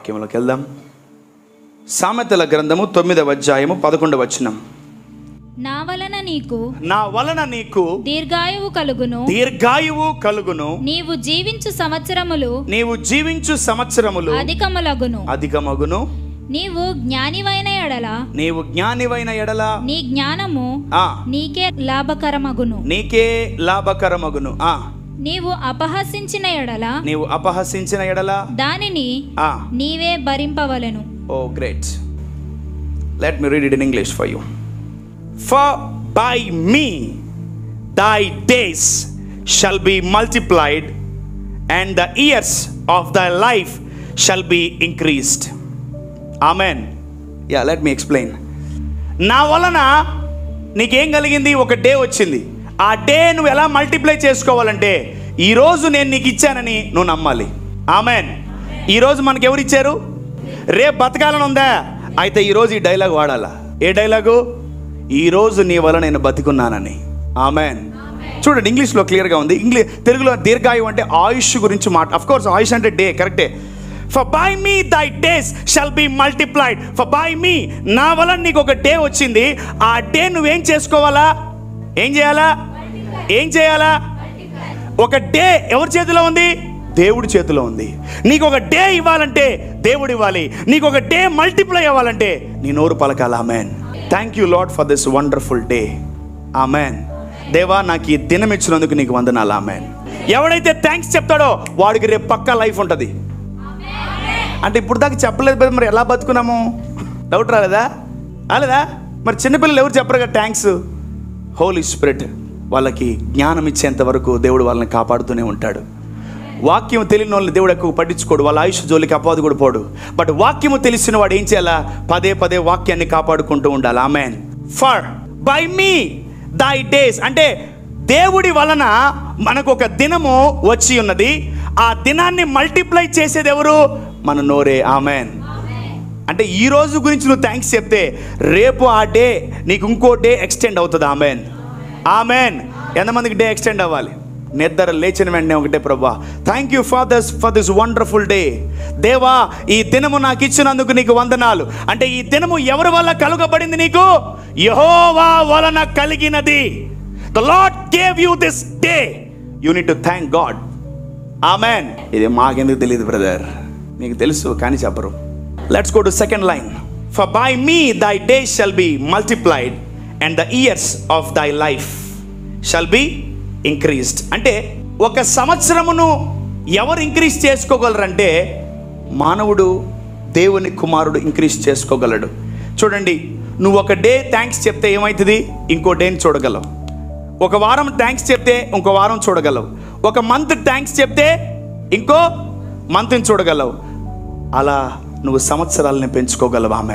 వాక్యంలోకి వెళ్దాం సామెతల గ్రంథము తొమ్మిదవ అధ్యాయము పదకొండవ వచనం నా వలన నీకు నా వలన నీకు దీర్ఘాయువు కలుగును దీర్ఘాయువు కలుగును నీవు జీవించు సంవత్సరములు నీవు జీవించు సంవత్సరములు అధికములగును అధికమగును నీవు జ్ఞానివైన ఎడల నీవు జ్ఞానివైన ఎడల నీ జ్ఞానము ఆ నీకే లాభకరమగును నీకే లాభకరమగును ఆ నీవు అపహసించిన ఎడల నీవు అపహసించిన ఎడల దానిని ఆ నీవే భరింపవలెను O great let me read it in English for you for by me thy days shall be multiplied and the years of the life shall be increased amen యా లెట్ మీ ఎక్స్ప్లెయిన్ నా వలన నీకేం కలిగింది ఒక day వచ్చింది ఆ day నువ్వు ఎలా మల్టిప్లై చేసుకోవాలంటే ఈరోజు నేను నీకు ఇచ్చానని నువ్వు నమ్మాలి ఆమెన్ ఈరోజు మనకి ఎవరు ఇచ్చారు రేపు బతకాలని ఉందా అయితే ఈరోజు ఈ డైలాగ్ వాడాలా ఏ డైలాగు ఈరోజు నీ వల్ల నేను బతికున్నానని ఆమెన్ చూడండి ఇంగ్లీష్లో క్లియర్గా ఉంది ఇంగ్లీష్ తెలుగులో దీర్ఘాయు అంటే ఆయుష్ గురించి మాట అఫ్ కోర్స్ ఆయుష్ అంటే డే కరెక్టే for by me thy days shall be multiplied for by me నా వల్ల నీకు ఒక డే వచ్చింది ఆ డే నువ్వేం చేసుకోవాలా ఏం చేయాలా ఏం చేయాలా ఒక డే ఎవరి చేతిలో ఉంది దేవుడి చేతిలో ఉంది నీకు ఒక డే ఇవ్వాలంటే దేవుడు ఇవ్వాలి నీకు ఒక డే మల్టిప్లై అవ్వాలంటే నీ నోరు పలకాల amen thank you Lord for this wonderful day amen దేవా నాకు ఈ దినం ఇచ్చినందుకు నీకు వందనాలు ఆమెన్ ఎవడైతే థ్యాంక్స్ చెప్తాడో వాడికి రేపు పక్కా లైఫ్ ఉంటుంది అంటే ఇప్పుడు దాకా చెప్పలేదు కదా మరి ఎలా బతుకున్నాము డౌట్ రాలేదా రాలేదా మరి చిన్నపిల్లలు ఎవరు చెప్పరు కదా థ్యాంక్స్ హోలీ స్పిరిట్ వాళ్ళకి జ్ఞానం ఇచ్చేంత వరకు దేవుడు వాళ్ళని కాపాడుతూనే ఉంటాడు వాక్యం తెలియని వాళ్ళని దేవుడు ఎక్కువ పట్టించుకోడు వాళ్ళ ఆయుష్ జోలికి అపాదు కూడా పోడు బట్ వాక్యము తెలిసిన వాడు ఏం చేయాలా పదే పదే వాక్యాన్ని కాపాడుకుంటూ ఉండాలి amen for by me thy days అంటే దేవుడి వలన మనకు ఒక దినము వచ్చి ఉన్నది ఆ దినాన్ని మల్టిప్లై చేసేది ఎవరు మన నోరే ఆమెన్ అంటే ఈ రోజు గురించి నువ్వు థ్యాంక్స్ చెప్తే రేపు ఆ డే నీకు ఇంకో డే ఎక్స్టెండ్ అవుతుంది ఆమెన్ ఆమెన్ ఎంతమందికి డే ఎక్స్టెండ్ అవ్వాలి నిద్ర లేచిన వెంటనే ఒకటే ప్రభా thank you for this for this wonderful day దేవా ఈ దినము నాకు ఇచ్చినందుకు నీకు వందనాలు అంటే ఈ దినము ఎవరి వల్ల కలుగబడింది నీకు యహోవా వలన కలిగినది the Lord gave you this day you need to thank God amen ఇది మాకెందుకు తెలియదు బ్రదర్ మీకు తెలుసు కానీ చెప్పరు let's go to second line for by me thy day shall be multiplied and the years of thy life shall be increased అంటే ఒక సంవత్సరమును ఎవరు ఇంక్రీజ్ చేసుకోగలరంటే మానవుడు దేవుని కుమారుడు ఇంక్రీజ్ చేసుకోగలడు చూడండి నువ్వు ఒక డే థ్యాంక్స్ చెప్తే ఏమవుతుంది ఇంకో డేని చూడగలవు ఒక వారం థ్యాంక్స్ చెప్తే ఇంకో వారం చూడగలవు ఒక మంత్ థ్యాంక్స్ చెప్తే ఇంకో మంత్ని చూడగలవు అలా నువ్వు సంవత్సరాలని పెంచుకోగలవు ఆమె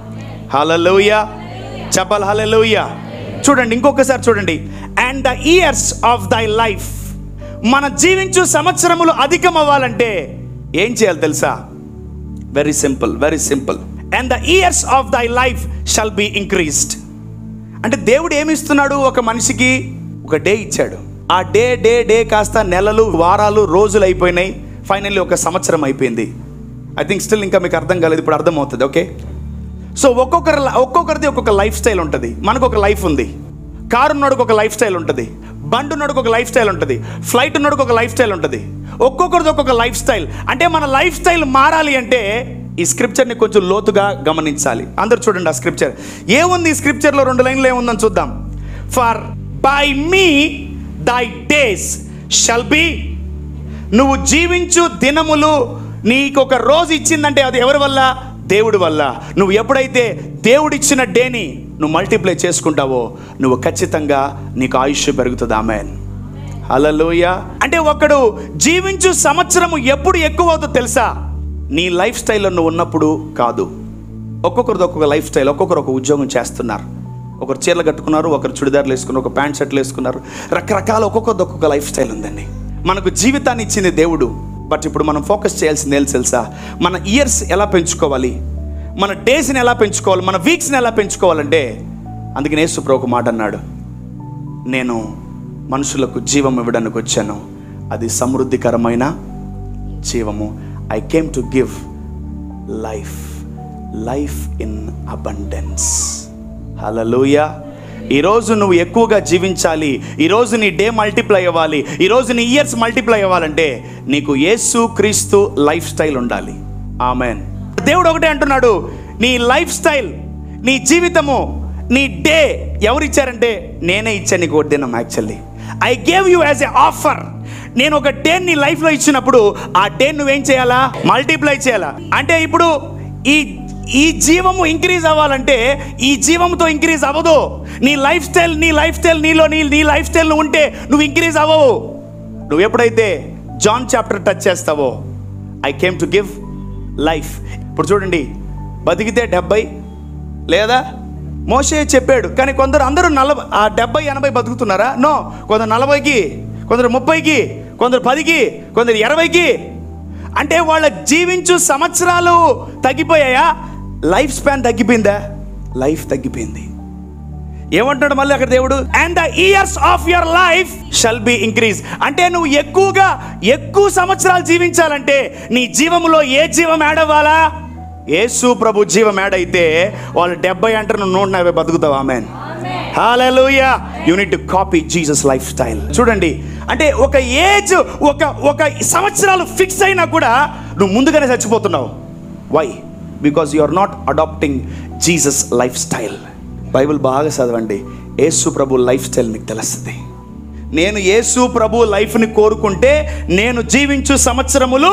హలలోయ చెప్పాలి హలలోయ చూడండి ఇంకొకసారి చూడండి and the years of thy life మన జీవించు సంవత్సరములు అధికం అవ్వాలంటే ఏం చేయాలి తెలుసా very simple very simple and the years of thy life shall be increased అంటే దేవుడు ఏమి ఇస్తున్నాడు ఒక మనిషికి ఒక డే ఇచ్చాడు ఆ డే డే డే కాస్త నెలలు వారాలు రోజులు అయిపోయినాయి ఫైనల్లీ ఒక సంవత్సరం అయిపోయింది ఐ థింక్ స్టిల్ ఇంకా మీకు అర్థం కాలేదు ఇప్పుడు అర్థమవుతుంది ఓకే సో ఒక్కొక్కరి ఒక్కొక్కరిది ఒక్కొక్క లైఫ్ స్టైల్ ఉంటుంది మనకు ఒక లైఫ్ ఉంది కారు ఉన్నోడికి ఒక లైఫ్ స్టైల్ ఉంటుంది బండి ఉన్నోడికి ఒక లైఫ్ స్టైల్ ఉంటుంది ఫ్లైట్ ఉన్నోడికి ఒక లైఫ్ స్టైల్ ఉంటుంది ఒక్కొక్కరిది ఒక్కొక్క లైఫ్ స్టైల్ అంటే మన లైఫ్ స్టైల్ మారాలి అంటే ఈ స్క్రిప్చర్ని కొంచెం లోతుగా గమనించాలి అందరు చూడండి ఆ స్క్రిప్చర్ ఏముంది ఈ స్క్రిప్చర్లో రెండు లైన్లు ఏముందని చూద్దాం for by me thy days shall B నువ్వు జీవించు దినములు నీకు ఒక రోజు ఇచ్చిందంటే అది ఎవరి వల్ల దేవుడి వల్ల నువ్వు ఎప్పుడైతే దేవుడిచ్చిన డేని నువ్వు మల్టిప్లై చేసుకుంటావో నువ్వు ఖచ్చితంగా నీకు ఆయుష్ పెరుగుతుంది ఆమె హలలోయ అంటే ఒకడు జీవించు సంవత్సరము ఎప్పుడు ఎక్కువ అవుతుందో తెలుసా నీ లైఫ్ స్టైల్లో నువ్వు ఉన్నప్పుడు కాదు ఒక్కొక్కరిది ఒక్కొక్క లైఫ్ స్టైల్ ఒక్కొక్కరు ఒక ఉద్యోగం చేస్తున్నారు ఒకరు చీరలు కట్టుకున్నారు ఒకరు చుడిదార్లు వేసుకున్నారు ఒక ప్యాంట్ షర్ట్లు వేసుకున్నారు రకరకాల ఒక్కొక్కరిది ఒక్కొక్క లైఫ్ స్టైల్ ఉందండి మనకు జీవితాన్ని ఇచ్చింది దేవుడు బట్ ఇప్పుడు మనం ఫోకస్ చేయాల్సింది ఏంటి తెలుసా మన ఇయర్స్ ఎలా పెంచుకోవాలి మన డేస్ని ఎలా పెంచుకోవాలి మన వీక్స్ని ఎలా పెంచుకోవాలంటే అందుకని యేసుప్రభు ఒక మాట అన్నాడు నేను మనుషులకు జీవం ఇవ్వడానికి వచ్చాను అది సమృద్ధికరమైన జీవము I came to give life life in abundance హలలుయా ఈరోజు నువ్వు ఎక్కువగా జీవించాలి ఈరోజు నీ డే మల్టిప్లై అవ్వాలి ఈరోజు నీ ఇయర్స్ మల్టిప్లై అవ్వాలంటే నీకు యేసు క్రీస్తు లైఫ్ స్టైల్ ఉండాలి ఆమెన్ దేవుడు ఒకటే అంటున్నాడు నీ లైఫ్ స్టైల్ నీ జీవితము నీ డే ఎవరు ఇచ్చారంటే నేనే ఇచ్చాను నీకు ఒక దినం actually I gave you as a offer నేను ఒక డే నీ లైఫ్లో ఇచ్చినప్పుడు ఆ డే నువ్వేం చేయాలా మల్టిప్లై చేయాలా అంటే ఇప్పుడు ఈ ఈ జీవము ఇంక్రీజ్ అవ్వాలంటే ఈ జీవంతో ఇంక్రీజ్ అవ్వదు నీ లైఫ్ స్టైల్ నీ లైఫ్ స్టైల్ నీలో నీ నీ లైఫ్ స్టైల్ నువ్వు ఉంటే నువ్వు ఇంక్రీజ్ అవ్వవు నువ్వు ఎప్పుడైతే జాన్ చాప్టర్ టచ్ చేస్తావో I came to give life ఇప్పుడు చూడండి బతికితే డెబ్బై లేదా మోషే చెప్పాడు కానీ కొందరు అందరూ నలభై ఆ డెబ్బై ఎనభై బతుకుతున్నారా నో కొందరు నలభైకి కొందరు ముప్పైకి కొందరు పదికి కొందరు ఇరవైకి అంటే వాళ్ళ జీవించు సంవత్సరాలు తగ్గిపోయాయా లైఫ్ స్పాన్ తగ్గిపోయిందా లైఫ్ తగ్గిపోయింది ఏమంటాడు మళ్ళీ అక్కడ దేవుడు and the years of your life shall be increase అంటే నువ్వు ఎక్కువగా ఎక్కువ సంవత్సరాలు జీవించాలంటే నీ జీవములో ఏ జీవం యాడ్ అవ్వాలా యేసు ప్రభు జీవం యాడ్ అయితే వాళ్ళు డెబ్బై అంటారు నువ్వు నూట నలభై బతుకుతావు ఆమెన్ హాలూయా you need to copy Jesus lifestyle చూడండి అంటే ఒక ఏజ్ ఒక ఒక సంవత్సరాలు ఫిక్స్ అయినా కూడా నువ్వు ముందుగానే చచ్చిపోతున్నావు why because you are not adapting Jesus lifestyle Bible బాగా చదవండి యేసు ప్రభు లైఫ్ స్టైల్ మీకు తెలుస్తుంది నేను యేసు ప్రభు లైఫ్ని కోరుకుంటే నేను జీవించు సంవత్సరములు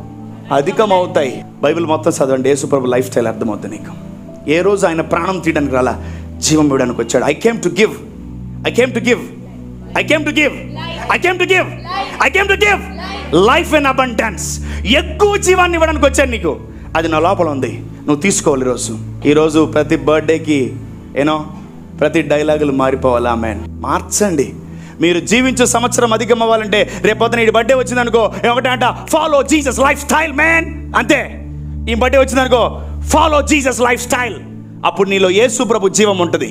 అధికమవుతాయి బైబిల్ మొత్తం చదవండి యేసు ప్రభు లైఫ్ స్టైల్ అర్థమవుతుంది నీకు ఏ రోజు ఆయన ప్రాణం తీయడానికి రాలా జీవం ఇవ్వడానికి వచ్చాడు I came to give I came to give I came to give I came to give I came to give life in abundance ఎక్కువ జీవాన్ని ఇవ్వడానికి వచ్చాను నీకు అది నా లోపల ఉంది నువ్వు తీసుకోవాలి ఈరోజు ఈరోజు ప్రతి బర్త్డేకి ఏనో ప్రతి డైలాగులు మారిపోవాలి ఆమె మార్చండి మీరు జీవించే సంవత్సరం అధికం అవ్వాలంటే రేపొద్దున ఈ బర్త్డే వచ్చిందనుకో ఒకటే అంట follow Jesus lifestyle man అంతే ఈ బర్త్డే వచ్చిందనుకో ఫాలో జీసస్ లైఫ్ స్టైల్ అప్పుడు నీలో యేసు ప్రభు జీవం ఉంటుంది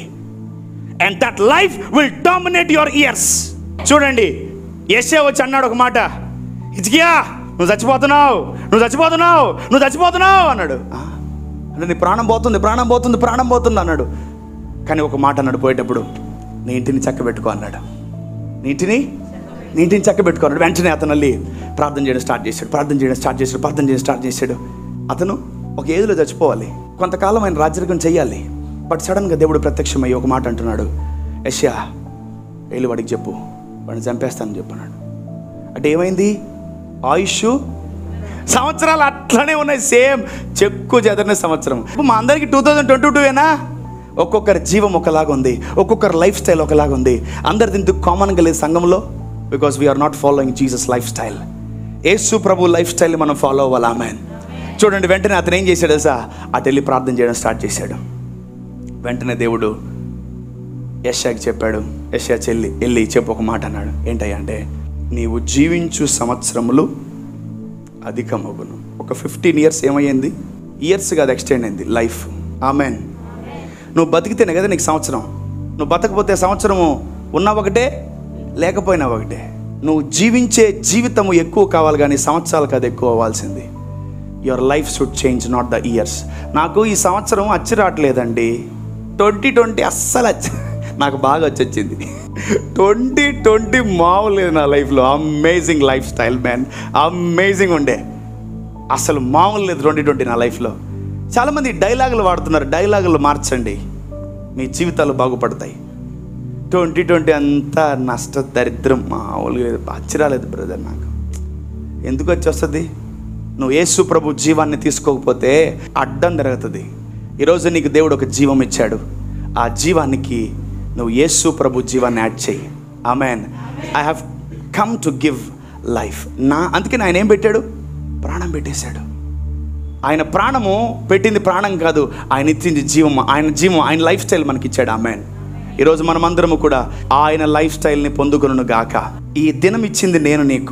and that life will dominate your years చూడండి ఎస్ఏ వచ్చి అన్నాడు ఒక మాట ఇచ్చికియా నువ్వు చచ్చిపోతున్నావు నువ్వు చచ్చిపోతున్నావు నువ్వు చచ్చిపోతున్నావు అన్నాడు "ఆ?" అంటే నీ ప్రాణం పోతుంది ప్రాణం పోతుంది ప్రాణం పోతుంది అన్నాడు కానీ ఒక మాట అన్నాడు పోయేటప్పుడు నీ ఇంటిని చక్కబెట్టుకో అన్నాడు నీటిని నీటిని చక్కబెట్టుకో అన్నాడు వెంటనే అతను వెళ్ళి ప్రార్థన చేయడం స్టార్ట్ చేశాడు ప్రార్థన చేయడం స్టార్ట్ చేశాడు ప్రార్థన చేయడం స్టార్ట్ చేశాడు అతను ఒక ఏదిలో చచ్చిపోవాలి కొంతకాలం ఆయన రాజ్యర్గం చేయాలి బట్ సడన్గా దేవుడు ప్రత్యక్షమయ్యి ఒక మాట అంటున్నాడు యష్యా వెళ్ళి వాడికి చెప్పు వాడిని చంపేస్తానని చెప్పన్నాడు అంటే ఏమైంది ఆయుష్ సంవత్సరాలు అట్లనే ఉన్నాయి సేమ్ చెక్కు చెదరిన సంవత్సరం ఇప్పుడు మా అందరికీ టూ థౌజండ్ ట్వంటీ టూవేనా ఒక్కొక్కరి జీవం ఒకలాగా ఉంది ఒక్కొక్కరి లైఫ్ స్టైల్ ఒకలాగా ఉంది అందరి దీంతో కామన్గా లేదు సంఘంలో because we are not following Jesus lifestyle యేసు ప్రభు లైఫ్ స్టైల్ మనం ఫాలో అవ్వాలి ఆమె చూడండి వెంటనే అతను ఏం చేశాడు సా అటు వెళ్ళి ప్రార్థన చేయడం స్టార్ట్ చేశాడు వెంటనే దేవుడు యశాకి చెప్పాడు యశా చెల్లి వెళ్ళి చెప్పు ఒక మాట అన్నాడు ఏంటయ్యా అంటే నీవు జీవించు సంవత్సరములు అధికమగును ఒక ఫిఫ్టీన్ ఇయర్స్ ఏమయ్యింది ఇయర్స్ కాదు ఎక్స్టెండ్ అయింది లైఫ్ ఆమెన్ నువ్వు బతికితేనే కదా నీకు సంవత్సరం నువ్వు బతకపోతే సంవత్సరము ఉన్నా ఒకటే లేకపోయినా ఒకటే నువ్వు జీవించే జీవితము ఎక్కువ కావాలి కానీ సంవత్సరాలు కాదు ఎక్కువ అవ్వాల్సింది your life should change not the years నాకు ఈ సంవత్సరం అచ్చి రావట్లేదండి ట్వంటీ ట్వంటీ అస్సలు వచ్చి నాకు బాగా వచ్చి వచ్చింది ట్వంటీ ట్వంటీ మామూలు లేదు నా లైఫ్లో amazing lifestyle man amazing ఉండే అసలు మామూలు లేదు ట్వంటీ ట్వంటీ నా లైఫ్లో చాలామంది డైలాగులు వాడుతున్నారు డైలాగులు మార్చండి మీ జీవితాలు బాగుపడతాయి ట్వంటీ ట్వంటీ అంతా నష్ట దరిద్రం మామూలుగా లేదు ఆశ్చర్యాలేదు బ్రదర్ నాకు ఎందుకు వచ్చి వస్తుంది నువ్వు యేసు ప్రభు జీవాన్ని తీసుకోకపోతే అడ్డం జరుగుతుంది ఈరోజు నీకు దేవుడు ఒక జీవం ఇచ్చాడు ఆ జీవానికి నువ్వు యేసు ప్రభు జీవాన్ని యాడ్ చేయి amen I have come to give life నా అందుకని ఆయన ఏం పెట్టాడు ప్రాణం పెట్టేశాడు ఆయన ప్రాణము పెట్టింది ప్రాణం కాదు ఆయన ఇచ్చింది జీవం ఆయన జీవం ఆయన లైఫ్ స్టైల్ మనకి ఇచ్చాడు ఆమెన్ ఈరోజు మనమందరము కూడా ఆయన లైఫ్ స్టైల్ని పొందుకును గాక ఈ దినం ఇచ్చింది నేను నీకు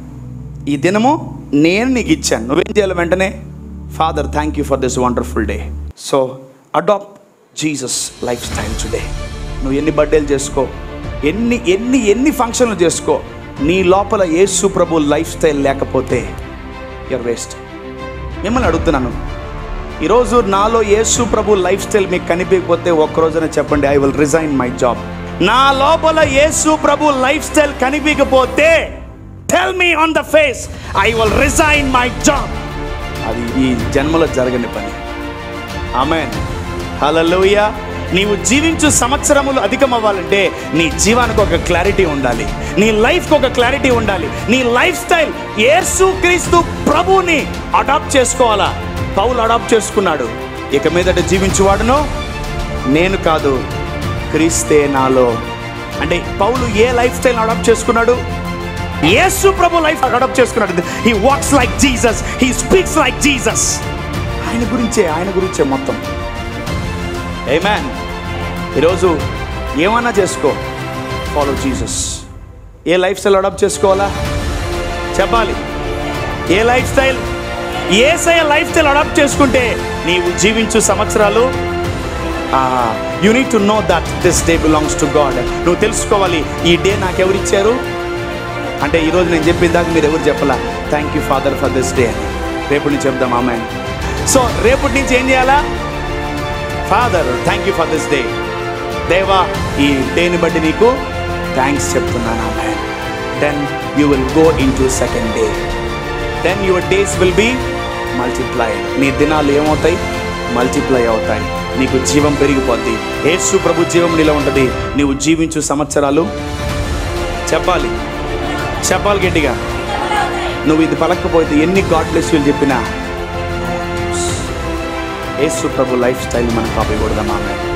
ఈ దినము నేను నీకు ఇచ్చాను నువ్వేం చేయాలి వెంటనే father thank you for this wonderful day so adapt Jesus lifestyle today నువ్వు ఎన్ని బర్త్డేలు చేసుకో ఎన్ని ఎన్ని ఎన్ని ఫంక్షన్లు చేసుకో నీ లోపల యేసు ప్రభు లైఫ్ స్టైల్ లేకపోతే యూర్ వేస్ట్ మిమ్మల్ని అడుగుతున్నాను ఈరోజు నాలో యేసు ప్రభు లైఫ్ స్టైల్ మీకు కనిపించకపోతే ఒక్కరోజున చెప్పండి I will resign my job నా లోపల యేసు ప్రభు లైఫ్ స్టైల్ కనిపించకపోతే tell me on the face I will resign my job అది ఈ జన్మలో జరగని పని ఆమెన్ హల్లెలూయ నీవు జీవించు సంవత్సరములు అధికం అవ్వాలంటే నీ జీవానికి ఒక క్లారిటీ ఉండాలి నీ లైఫ్కి ఒక క్లారిటీ ఉండాలి నీ లైఫ్ స్టైల్ యేసు క్రీస్తు ప్రభుని అడాప్ట్ చేసుకోవాలా పౌలు అడాప్ట్ చేసుకున్నాడు ఇక మీదట జీవించువాడును నేను కాదు క్రీస్తే నాలో అంటే పౌలు ఏ లైఫ్ స్టైల్ అడాప్ట్ చేసుకున్నాడు యేసు ప్రభు లైఫ్ అడాప్ట్ చేసుకున్నాడు he walks like Jesus he speaks like Jesus ఆయన గురించే ఆయన గురించే మొత్తం మ్యాన్ ఈరోజు ఏమన్నా చేసుకో ఫాలో జీసస్ ఏ లైఫ్ స్టైల్ అడాప్ట్ చేసుకోవాలా చెప్పాలి ఏ లైఫ్ స్టైల్ ఏసయ లైఫ్ స్టైల్ అడాప్ట్ చేసుకుంటే నీవు జీవించు సంవత్సరాలు you need to know that this day belongs to God నువ్వు తెలుసుకోవాలి ఈ డే నాకు ఎవరు ఇచ్చారు అంటే ఈరోజు నేను చెప్పిన దాకా మీరు ఎవరు చెప్పాలా thank you father for this day అని రేపటి నుంచి చెప్దాం ఆమె సో రేపటి నుంచి ఏం చేయాలా father thank you for this day దేవా ఈ డేని బట్టి నీకు థ్యాంక్స్ చెప్తున్నాను ఆమె then you will go into second day then your days will be multiply నీ దినాలు ఏమవుతాయి మల్టిప్లై అవుతాయి నీకు జీవం పెరిగిపోద్ది యేసు ప్రభు జీవం నీలో ఉంటుంది నీవు జీవించు సంవత్సరాలు చెప్పాలి చెప్పాలి గట్టిగా నువ్వు ఇది పలకపోతే ఎన్ని గాడ్ బ్లెస్ యూ చెప్పినా యేసు ప్రభు లైఫ్ స్టైల్ మనం కాపీకూడదామా ఆమె